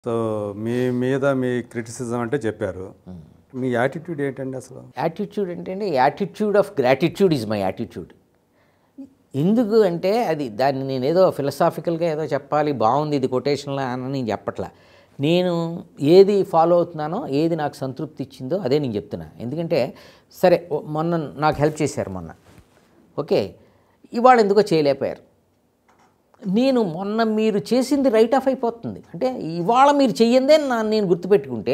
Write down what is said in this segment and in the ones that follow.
So మీ మీద మీ criticism అంటే చెప్పారు మీ యాటిట్యూడ్ ఏంటండి అసలు యాటిట్యూడ్ అంటే attitude of gratitude is my attitude ఎందుకు అంటే అది దాన్ని నేను ఏదో ఫిలసాఫికల్గా ఏదో చెప్పాలి బాగుంది ఇది కొటేషన్లా అని నేను చెప్పట్లా నేను ఏది ఫాలో అవుతున్నానో ఏది నాకు సంతృప్తి ఇచ్చిందో అదే నేను చెప్తున్నా ఎందుకంటే సరే ఓ- మొన్న నాకు హెల్ప్ చేశారు మొన్న ఓకే ఇవాళ ఎందుకో చేయలేకపోయారు నేను మొన్న మీరు చేసింది రైట్ ఆఫ్ అయిపోతుంది అంటే ఇవాళ మీరు చెయ్యందే నా నేను గుర్తుపెట్టుకుంటే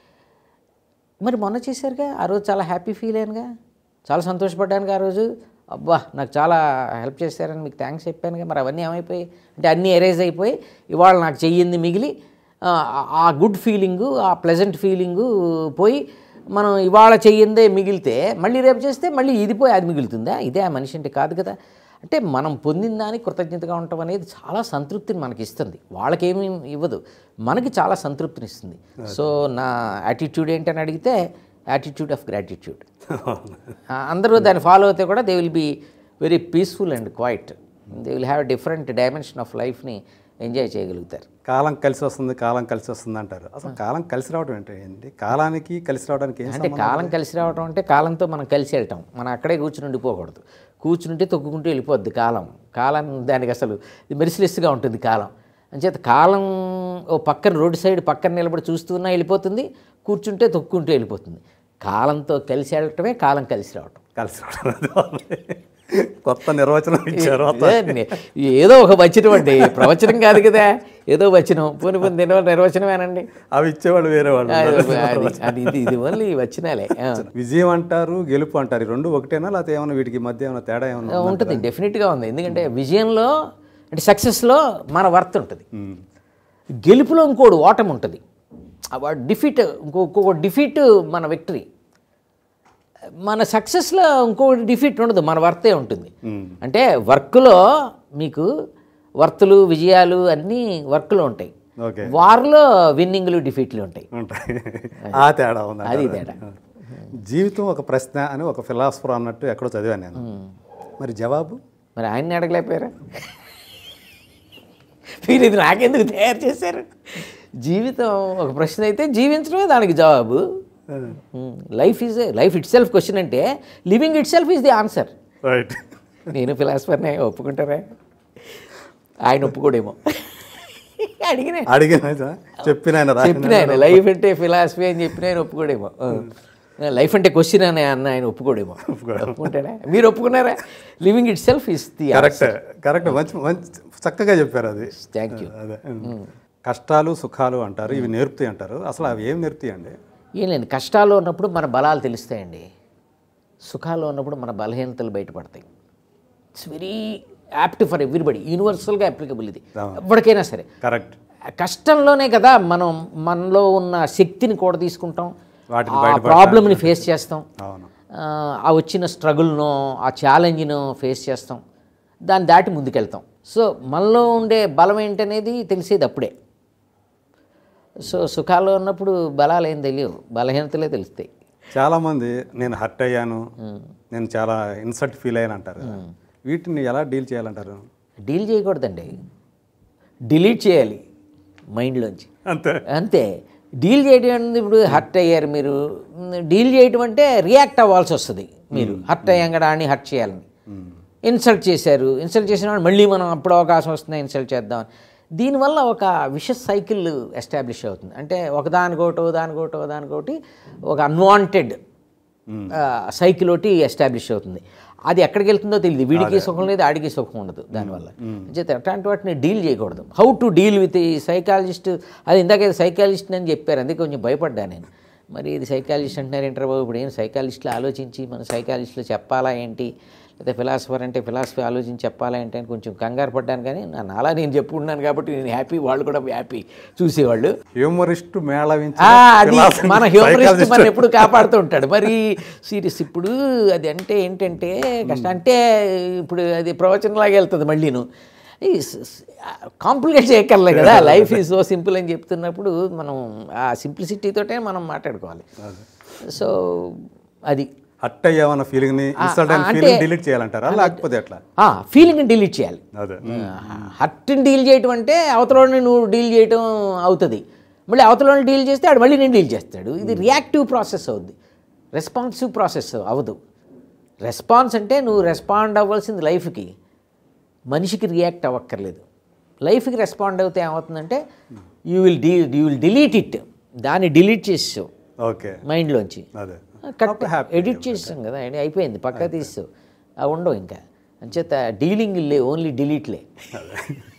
మరి మొన్న చేశారుగా ఆ రోజు చాలా హ్యాపీ ఫీల్ అయ్యానుగా చాలా సంతోషపడ్డానుగా ఆ రోజు అబ్బా నాకు చాలా హెల్ప్ చేశారని మీకు థ్యాంక్స్ చెప్పానుగా మరి అవన్నీ ఏమైపోయాయి అంటే అన్నీ ఎరేజ్ అయిపోయి ఇవాళ నాకు చెయ్యింది మిగిలి ఆ, ఆ గుడ్ ఫీలింగు ఆ ప్లెజెంట్ ఫీలింగు పోయి మనం ఇవాళ చెయ్యిందే మిగిలితే మళ్ళీ రేపు చేస్తే మళ్ళీ ఇది పోయి అది మిగులుతుందా ఇదే ఆ మనిషి అంటే కాదు కదా అంటే మనం పొందిన దానికి కృతజ్ఞతగా ఉండటం అనేది చాలా సంతృప్తిని మనకి ఇస్తుంది వాళ్ళకేమీ ఇవ్వదు మనకి చాలా సంతృప్తిని ఇస్తుంది సో నా యాటిట్యూడ్ ఏంటని అడిగితే యాటిట్యూడ్ ఆఫ్ గ్రాటిట్యూడ్ అందరూ దాన్ని ఫాలో అయితే కూడా they will be very peaceful and quiet they will have different dimension of లైఫ్ని ఎంజాయ్ చేయగలుగుతారు కాలం కలిసి వస్తుంది కాలం కలిసి వస్తుంది అంటారు అసలు కాలం కలిసి రావడం ఏంటి కాలానికి కలిసి రావడానికి ఏం అంటే కాలం కలిసి రావడం అంటే కాలంతో మనం కలిసి వెళ్ళటం మనం అక్కడే కూర్చుని ఉండిపోకూడదు కూర్చుంటే తొక్కుకుంటూ వెళ్ళిపోద్ది కాలం కాలం దానికి అసలు మెరిసిలెస్గా ఉంటుంది కాలం అంచేత కాలం ఓ పక్కన రోడ్డు సైడ్ పక్కన నిలబడి చూస్తున్నా వెళ్ళిపోతుంది కూర్చుంటే తొక్కుంటూ వెళ్ళిపోతుంది కాలంతో కలిసి వెళ్ళటమే కాలం కలిసి రావటం కలిసి రావడం కొత్త నిర్వచనం ఇచ్చారు ఏ- ఏదో ఒక వచనం అండి ప్రవచనం కాదు కదా ఏదో వచనం పోని పోని నిర్వ నిర్వచనమేనండి అవి ఇచ్చేవాళ్ళు వేరే వాళ్ళు అది అది- అది ఇది ఇది ఓన్లీ వచనాలే ఆ. విజయం అంటారు గెలుపు అంటారు ఈ రెండు ఒకటేనా లేకపోతే ఏమైనా వీటికి మధ్య ఏమైనా తేడా ఏమైనా ఉందా? ఉంటుంది డెఫినెట్గా ఉంది ఎందుకంటే విజయంలో అంటే సక్సెస్లో మన వర్త్ ఉంటుంది ఉమ్. గెలుపులో ఇంకోటి ఓటమి ఉంటుంది డిఫీట్ ఇంకో ఇంకొక డిఫీట్ మన విక్టరీ మన సక్సెస్లో ఇంకొకటి డిఫీట్ ఉండదు మన వర్తే ఉంటుంది ఉమ్. అంటే వర్క్లో మీకు వర్తులు విజయాలు అన్నీ వర్క్లో ఉంటాయి ఓకే వార్లో విన్నింగ్లు డిఫీట్లు ఉంటాయి ఉంటాయి ఆ తేడా ఉంది అది తేడా జీవితం ఒక ప్రశ్న అని ఒక ఫిలాసఫర్ అన్నట్టు ఎక్కడో చదివాను నేను మరి జవాబు మరి ఆయన్ని అడగలేకపోయారా మీరు ఇది నాకెందుకు తయారు చేశారు జీవితం ఒక ప్రశ్న అయితే జీవించడమే దానికి జవాబు life is life itself question అంటే living itself is the answer right నేను ఫిలాసఫర్నే ఒప్పుకుంటారా ఆయన ఒప్పుకోడేమో అడిగిన అడిగిన చెప్పిన ఆయన రా- చెప్పిన ఆయన లైఫ్ అంటే ఫిలాసఫీ అని చెప్పిన ఆయన ఒప్పుకోడేమో లైఫ్ అంటే క్వశ్చన్ అని అన్న ఆయన ఒప్పుకోడేమో ఒప్పుకుంటాడా మీరు ఒప్పుకున్నారా living itself is the correct correct మంచి మంచి చక్కగా చెప్పారు అది థ్యాంక్ యూ అదే కష్టాలు సుఖాలు అంటారు ఇవి నేర్పుతాయి అంటారు అసలు అవి ఏం నేర్పుతాయండి ఏం లేదు కష్టాల్లో ఉన్నప్పుడు మన బలాలు తెలుస్తాయండి సుఖాల్లో ఉన్నప్పుడు మన బలహీనతలు బయటపడతాయి it's very apt for everybody యూనివర్సల్గా అప్లికబుల్ ఇది ఎవరికైనా సరే కరెక్ట్ కష్టంలోనే కదా మనం మనలో ఉన్న శక్తిని కూడా తీసుకుంటాం వాటిని ఆ ప్రాబ్లమ్ని ఫేస్ చేస్తాం అవును ఆ, ఆ వచ్చిన స్ట్రగుల్నో ఆ ఛాలెంజ్ను ఫేస్ చేస్తాం దాన్ని దాటి ముందుకెళ్తాం సో మనలో ఉండే బలం ఏంటనేది తెలిసేది అప్పుడే సో సుఖాల్లో ఉన్నప్పుడు బలాలు ఏం తెలియవు బలహీనతలే తెలుస్తాయి చాలామంది నేను హర్ట్ అయ్యాను నేను చాలా ఇన్సల్ట్ ఫీల్ అయ్యాను అంటారు వీటిని ఎలా డీల్ చేయాలంటారు డీల్ చేయకూడదండి డిలీట్ చేయాలి మైండ్లోంచి అంతే అంతే డీల్ చేయడం అంటే ఇప్పుడు హర్ట్ అయ్యారు మీరు డీల్ చేయటం అంటే రియాక్ట్ అవ్వాల్సి వస్తుంది మీరు హర్ట్ అయ్యాం కదా అని హర్ట్ చేయాలని ఇన్సల్ట్ చేశారు ఇన్సల్ట్ చేసిన వాడు మళ్ళీ మనం అప్పుడు అవకాశం వస్తుంది ఇన్సల్ట్ చేద్దాం దీనివల్ల ఒక విషస్ సైకిల్ ఎస్టాబ్లిష్ అవుతుంది అంటే ఒకదానికోటో దానికోటో దానికోటి ఒక అన్వాంటెడ్ సైకిల్ ఒకటి ఎస్టాబ్లిష్ అవుతుంది అది ఎక్కడికి వెళ్తుందో తెలియదు వీడికి సుఖం లేదు ఆడికి సుఖం ఉండదు దానివల్ల చేత అట్లాంటి వాటిని డీల్ చేయకూడదు హౌ టు డీల్ విత్ ఈ సైకాలజిస్ట్ అది ఇందాక సైకాలజిస్ట్ అని చెప్పారు అందుకే కొంచెం భయపడ్డా నేను మరి ఇది సైకాలజిస్ట్ అంటున్నారు ఏంటారు బాబు ఇప్పుడు ఏం సైకాలజిస్టులు ఆలోచించి మన సైకాలజిస్టులు చెప్పాలా ఏంటి లేదా ఫిలాసఫర్ అంటే ఫిలాసఫీ ఆలోచించి చెప్పాలా ఏంటి అని కొంచెం కంగారు పడ్డాను కానీ నన్ను అలా నేను చెప్పుకున్నాను కాబట్టి నేను హ్యాపీ వాళ్ళు కూడా హ్యాపీ చూసేవాళ్ళు హ్యూమరిస్ట్ మేళవించి ఆ, అది మన హ్యూమరిస్ట్ మన ఎప్పుడు కాపాడుతూ ఉంటాడు మరి సీరియస్ ఇప్పుడు అది అంటే ఏంటంటే కష్టం అంటే ఇప్పుడు అది ప్రవచనంలాగా వెళ్తుంది మళ్ళీను కాంప్లికేట్ చేయక్కర్లే కదా లైఫ్ ఈజ్ సో సింపుల్ అని చెప్తున్నప్పుడు మనం ఆ సింప్లిసిటీతోటే మనం మాట్లాడుకోవాలి సో అది హట్ అయ్యామన్న ఫీలింగ్ ని ఇన్సల్ట్ అయిన అంటే- ఫీలింగ్ డిలీట్ చేయాలంటారా లేకపోతే ఎట్లా ఫీలింగ్ని డిలీట్ చేయాలి అదే హర్ట్ని డీల్ చేయటం అంటే అవతలని నువ్వు డీల్ చేయటం అవుతుంది మళ్ళీ అవతల డీల్ చేస్తే ఆడు మళ్ళీ నేను డీల్ చేస్తాడు ఇది రియాక్టివ్ ప్రాసెస్ అవుద్ది రెస్పాన్సివ్ ప్రాసెస్ అవ్వదు రెస్పాన్స్ అంటే నువ్వు రెస్పాండ్ అవ్వాల్సింది లైఫ్కి మనిషికి రియాక్ట్ అవ్వక్కర్లేదు లైఫ్కి రెస్పాండ్ అవుతే ఏమవుతుందంటే యూ విల్ డీ యూ విల్ డిలీట్ ఇట్ దాన్ని డిలీట్ చేసావు ఓకే మైండ్లోంచి అదే కట్ అప్పుడు happy ఎడిట్ చేస్తాం కదా అది అయిపోయింది పక్కా తీస్తావు అవి ఉండవు ఇంకా అంచేత డీలింగ్ లే ఓన్లీ డిలీట్లే అదే